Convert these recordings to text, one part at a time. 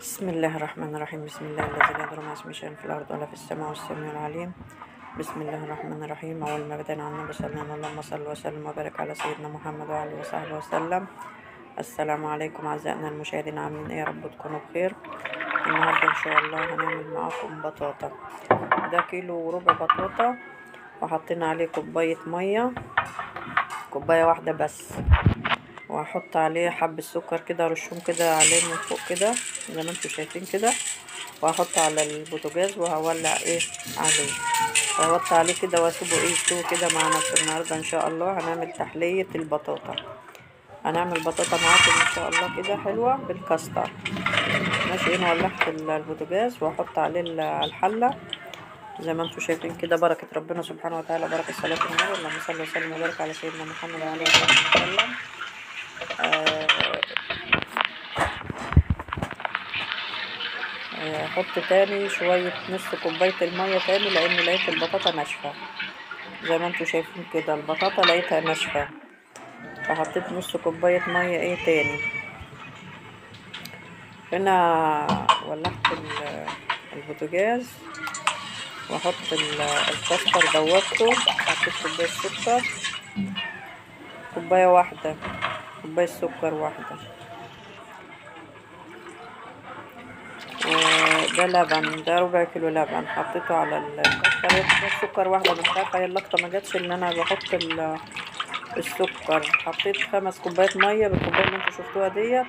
بسم الله الرحمن الرحيم بسم الله الذي لا يضر مع اسمه شيء في الأرض ولا في السماء والسميع العليم بسم الله الرحمن الرحيم أول ما بدأنا على النبي صلى الله عليه وسلم اللهم صل وسلم وبارك على سيدنا محمد وعلى آله وصحبه وسلم السلام عليكم أعزائنا المشاهدين عاملين إيه يا رب تكونوا بخير النهاردة إن شاء الله هنعمل معاكم بطاطا ده كيلو وربع بطاطا وحطينا عليه كوباية مية كوباية واحدة بس وهحط عليه حب السكر كده رشهم كده عليه من فوق كده زي ما انتوا شايفين كده وهحط على البوتاجاز وهولع ايه عليه وهوطي عليه كده واسيبه ايه يستوي كده مع نفسه النهارده ان شاء الله هنعمل تحلية البطاطا هنعمل بطاطا معاكم ان شاء الله كده حلوة بالكاستر ماشي انا ولعت البوتاجاز وهحط عليه الحلة زي ما انتم شايفين كده بركة ربنا سبحانه وتعالى بركة صلاة النبي اللهم صل وسلم وبارك على سيدنا محمد وعلى اله وصحبه وسلم احط تاني شوية نص كوباية المية تاني لان لقيت البطاطا ناشفة زي ما انتوا شايفين كده البطاطا لقيتها ناشفة فحطيت نص كوباية مية ايه تاني هنا ولعت البوتاجاز واحط الكاستر دوبته حطيت كوباية سكر كوباية واحدة كوباية سكر واحدة ده لبن ده ربع كيلو لبن حطيته على الكاستر ده سكر واحدة مش عارفة هي اللقطة ما جاتش ان انا بحط السكر حطيت خمس كوبايات مية بالكوباية اللي انتوا شفتوها ديت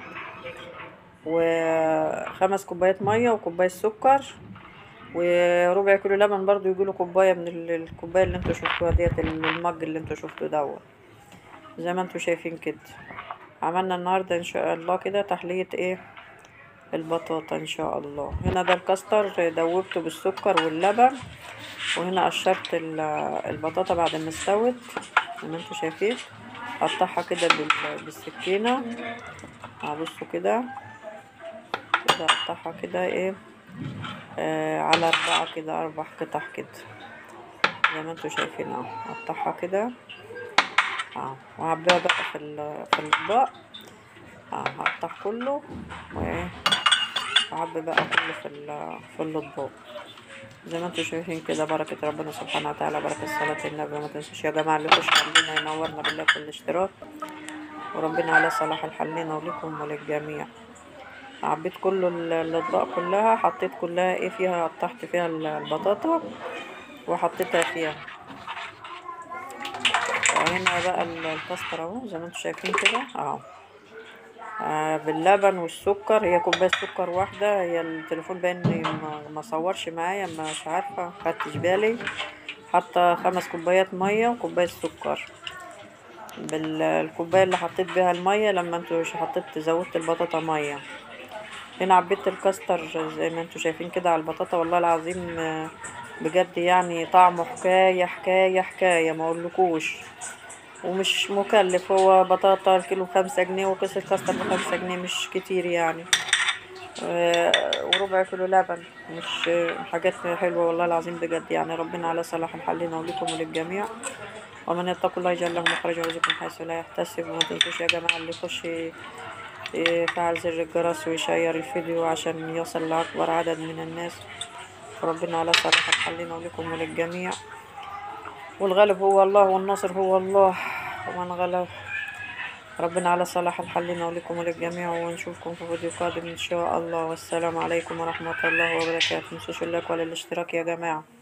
وخمس كوبايات مية وكوباية سكر وربع كيلو لبن برضو يجيله كوباية من الكوباية اللي انتوا شفتوها ديت المج اللي انتوا شفتوه دوت زي ما انتوا شايفين كده عملنا النهاردة ان شاء الله كده تحلية ايه البطاطا ان شاء الله هنا ده الكاستر دوبته بالسكر واللبن وهنا قشرت البطاطا بعد ما استوت زي ما انتوا شايفين قطعها كده بالسكينة هبصوا كده كده اقطعها كده ايه آه على اربعة كده اربع قطع كده زي ما انتوا شايفين اهو اقطعها كده اه وهعبيها بقى في في الاطباق اه هقطع كله وايه وهعبي بقى كله في في الاطباق زي ما انتوا شايفين كده بركة ربنا سبحانه وتعالى بركة صلاة النبي ما تنسوش يا جماعة اللي يخش عندنا ينورنا بالله في الاشتراك وربنا على صلاح الحلين ولكم وللجميع عبيت كل الاطباق كلها حطيت كلها ايه فيها قطعت فيها البطاطا وحطيتها فيها وهنا بقى الكاستر اهو زي ما انتوا شايفين كده اهو آه باللبن والسكر هي كوبايه سكر واحده هي التليفون باين ما صورش معايا مش عارفه خدتش بالي حاطه خمس كوبايات ميه وكوبايه سكر بالكوبايه اللي حطيت بيها الميه لما انتوا حطيت زودت البطاطا ميه هنا عبيت الكاستر زي ما انتوا شايفين كده على البطاطا والله العظيم بجد يعني طعمه حكاية حكاية حكاية ما اقولكوش ومش مكلف هو بطاطا الكيلو خمسة جنيه وكيس الكاستر بخمسة جنيه مش كتير يعني وربع كيلو لبن مش حاجات حلوة والله العظيم بجد يعني ربنا على صلاح الحلين ولكم وللجميع ومن يتق الله يجعل له مخرجا ويرزقه من حيث لا يحتسب وما تنسوش يا جماعة اللي يخش يفعل زر الجرس ويشير الفيديو عشان يصل لأكبر عدد من الناس ربنا على صلاح الحلين ولكم وللجميع والغالب هو الله والناصر هو الله ومن غلب ربنا على صلاح الحلين ولكم وللجميع ونشوفكم في فيديو قادم إن شاء الله والسلام عليكم ورحمة الله وبركاته متنسوش اللايك ولا الاشتراك يا جماعة